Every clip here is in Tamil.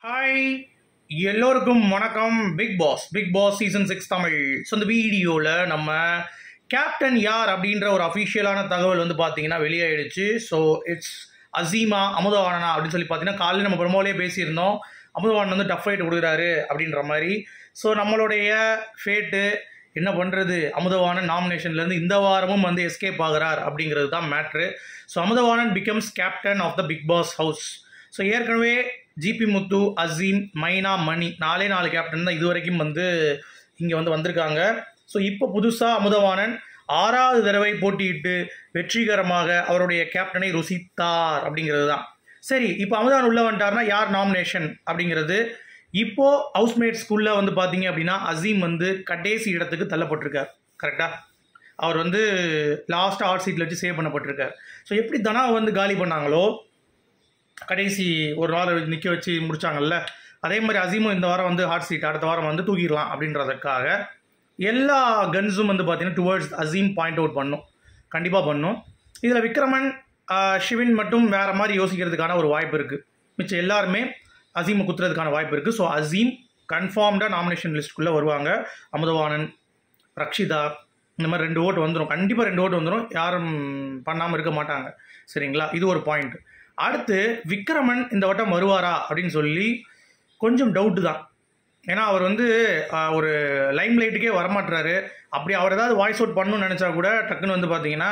ஹாய் எல்லோருக்கும் வணக்கம் Bigg Boss Bigg Boss season six Tamil so இந்த வீடியோவில் நம்ம கேப்டன் யார் அப்படின்ற ஒரு அஃபிஷியலான தகவல் வந்து பார்த்தீங்கன்னா வெளியாயிடுச்சு ஸோ இட்ஸ் அசீமா அமுதவாணனா அப்படின்னு சொல்லி பார்த்தீங்கன்னா காலையில் நம்ம பிரமோலே பேசியிருந்தோம் அமுதவாணன் வந்து டஃப் ஃபைட் கொடுக்குறாரு அப்படின்ற மாதிரி ஸோ நம்மளுடைய ஃபேட்டு என்ன பண்ணுறது அமுதவாணன் நாமினேஷன்லேருந்து இந்த வாரமும் வந்து எஸ்கேப் ஆகிறார் அப்படிங்கிறது தான் matter so Amudhavanan becomes captain of the Bigg Boss house so ஏற்கனவே ஜிபி முத்து அசீம் மைனா மணி நாலே நாலு கேப்டன் தான் இது வரைக்கும் வந்து இங்கே வந்து வந்திருக்காங்க ஸோ இப்போ புதுசாக அமுதவாணன் ஆறாவது தடவை போட்டியிட்டு வெற்றிகரமாக அவருடைய கேப்டனை ருசித்தார் அப்படிங்கிறது தான் சரி இப்போ அமுதவான் உள்ள வந்துட்டார்னா யார் நாமினேஷன் அப்படிங்கிறது இப்போ ஹவுஸ்மேட்ஸ்குள்ளே வந்து பார்த்தீங்க அப்படின்னா அசீம் வந்து கடைசி இடத்துக்கு தள்ளப்பட்டிருக்கார் கரெக்டாக அவர் வந்து லாஸ்ட் ஆர்ட் சீட்டில் வச்சு சேவ் பண்ணப்பட்டிருக்கார் ஸோ எப்படி தனா வந்து காலி பண்ணாங்களோ கடைசி ஒரு நாள் நிற்க வச்சு முடிச்சாங்கல்ல அதே மாதிரி அசீமும் இந்த வாரம் வந்து ஹாட் சீட் அடுத்த வாரம் வந்து தூக்கிடலாம் அப்படின்றதுக்காக எல்லா கன்ஸும் வந்து பார்த்தீங்கன்னா டுவர்ட்ஸ் அசீம் பாயிண்ட் அவுட் பண்ணும் கண்டிப்பாக பண்ணும் இதில் விக்ரமன் ஆஹ், ஷிவின் மட்டும் வேறு மாதிரி யோசிக்கிறதுக்கான ஒரு வாய்ப்பு இருக்குது மிச்சம் எல்லாருமே அசீமை குத்துறதுக்கான வாய்ப்பு இருக்குது ஸோ அசீம் கன்ஃபார்ம்டாக நாமினேஷன் லிஸ்ட்டுக்குள்ளே வருவாங்க அமுதவாணன் ரக்ஷிதா இந்த மாதிரி ரெண்டு ஓட்டு வந்துடும் கண்டிப்பாக ரெண்டு ஓட்டு வந்துடும் யாரும் பண்ணாமல் இருக்க மாட்டாங்க சரிங்களா இது ஒரு பாயிண்ட் அடுத்து விக்ரமன் இந்த வட்டம் வருவாரா அப்படின்னு சொல்லி கொஞ்சம் டவுட்டு தான் ஏன்னா அவர் வந்து ஆஹ், ஒரு லைம் லைட்டுக்கே வரமாட்டுறாரு அப்படி அவர் ஏதாவது வாய்ஸ் அவுட் பண்ணணும்னு நினச்சா கூட டக்குன்னு வந்து பார்த்தீங்கன்னா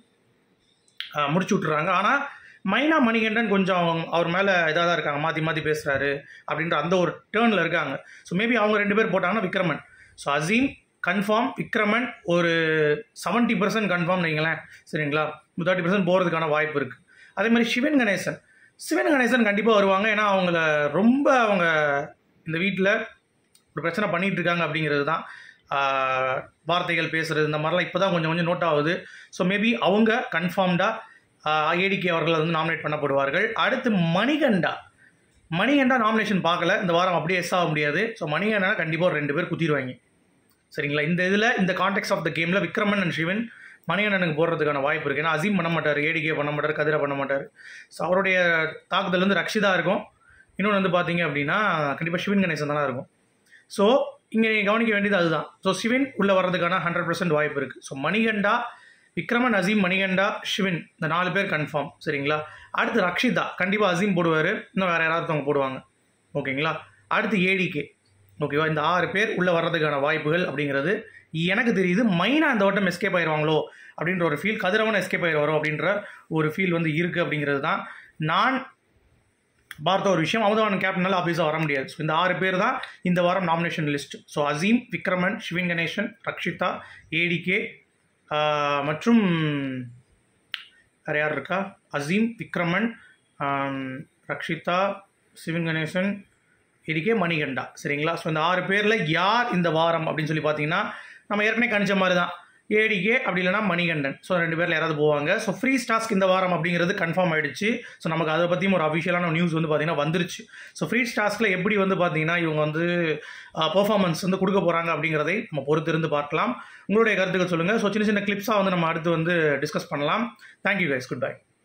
ஆஹ், முடிச்சு விட்டுறாங்க ஆனால் மைனா மணிகண்டன் கொஞ்சம் அவங்க- அவர் மேலே இதாக தான் இருக்காங்க மாற்றி மாற்றி பேசுகிறாரு அப்படின்ற அந்த ஒரு டேர்னில் இருக்காங்க ஸோ மேபி அவங்க ரெண்டு பேர் போட்டாங்கன்னா விக்ரமன் ஸோ அசீம் கன்ஃபார்ம் விக்ரமன் ஒரு செவன்ட்டி பர்சன்ட் கன்ஃபார்ம் வைங்களேன் சரிங்களா தேர்ட்டி பர்சன்ட் போகிறதுக்கான வாய்ப்பு இருக்குது அதே மாதிரி சிவன் கணேசன் சிவன் கணேசன் கண்டிப்பாக வருவாங்க ஏன்னா அவங்கள ரொம்ப அவங்க இந்த வீட்டில் ஒரு பிரச்சனை பண்ணிட்டு இருக்காங்க அப்படிங்கிறது தான் ஆஹ், வார்த்தைகள் பேசுறது இந்த மாதிரிலாம் இப்போ தான் கொஞ்சம் கொஞ்சம் நோட் ஆகுது ஸோ மேபி அவங்க கன்ஃபார்ம்டாக ஏடிகே அவர்கள் வந்து நாமினேட் பண்ணப்படுவார்கள் அடுத்து மணிகண்டா மணிகண்டா நாமினேஷன் பார்க்கல இந்த வாரம் அப்படியே எஸ் ஆக முடியாது ஸோ மணிகண்டா கண்டிப்பாக ஒரு ரெண்டு பேர் குத்திடுவாங்க சரிங்களா இந்த இதில் இந்த கான்டெக்ட் ஆஃப் த கேமில் விக்ரமன் அண்ட் சிவன் மணிகண்டனுக்கு போடுறதுக்கான வாய்ப்பு இருக்குது ஏன்னா அசீம் பண்ண மாட்டார் ஏடிகே பண்ண மாட்டார் கதிரா பண்ண மாட்டார் ஸோ அவருடைய தாக்குதல் வந்து ரக்ஷிதா இருக்கும் இன்னொன்று வந்து பார்த்தீங்க அப்படின்னா கண்டிப்பாக சிவன் கணேசன் தானே இருக்கும் ஸோ இங்கே நீங்கள் கவனிக்க வேண்டியது அதுதான் ஸோ சிவன் உள்ளே வர்றதுக்கான ஹண்ட்ரட் பர்சன்ட் வாய்ப்பு இருக்குது ஸோ மணிகண்டா விக்ரமன் அசீம் மணிகண்டா சிவன் இந்த நாலு பேர் கன்ஃபார்ம் சரிங்களா அடுத்து ரக்ஷிதா கண்டிப்பாக அசீம் போடுவார் இன்னும் வேறு யாராவது அவங்க போடுவாங்க ஓகேங்களா அடுத்து ஏடிகே ஓகேவா இந்த ஆறு பேர் உள்ளே வர்றதுக்கான வாய்ப்புகள் அப்படிங்கிறது எனக்கு தெரியுது மைனா இந்த வட்டம் எஸ்கேப் ஆயிடுவாங்களோ அப்படின்ற ஒரு ஃபீல் கதிரவன் எஸ்கேப் ஆயிடுவாரோ அப்படின்ற ஒரு ஃபீல் வந்து இருக்குது அப்படிங்கிறது தான் நான் பார்த்த ஒரு விஷயம் அமுதவான் கேப்டனால ஆஃபீஸாக வர முடியாது ஸோ இந்த ஆறு பேர் தான் இந்த வாரம் nomination list so Azeem Vikraman Shivin Ganesan Rachitha ADK மற்றும் வேறு யார் இருக்கா அசீம் விக்ரமன் ஆம், ரக்ஷிதா சிவன் கணேசன் ஏடிகே மணிகண்டா சரிங்களா ஸோ இந்த ஆறு பேரில் யார் இந்த வாரம் அப்படின்னு சொல்லி பார்த்தீங்கன்னா நம்ம ஏற்கனவே கணிச்ச மாதிரி தான் ஏடிகே அப்படி இல்லைனா மணிகண்டன் ஸோ ரெண்டு பேரில் யாராவது போவாங்க ஸோ ஃப்ரீ ஸ்டாஸ்க் இந்த வாரம் அப்படிங்கிறது கன்ஃபார்ம் ஆயிடுச்சு ஸோ நமக்கு அதை பற்றியும் ஒரு அஃபிஷியலான நியூஸ் வந்து பார்த்தீங்கன்னா வந்துருச்சு ஸோ ஃப்ரீ ஸ்டாஸ்கில் எப்படி வந்து பார்த்தீங்கன்னா இவங்க வந்து பெர்ஃபார்மன்ஸ் வந்து கொடுக்க போகிறாங்க அப்படிங்கிறதை நம்ம பொறுத்திருந்து பார்க்கலாம் உங்களுடைய கருத்துக்கள் சொல்லுங்கள் ஸோ சின்ன சின்ன கிளிப்ஸாக வந்து நம்ம அடுத்து வந்து டிஸ்கஸ் பண்ணலாம் தேங்க்யூ கைஸ் குட் பை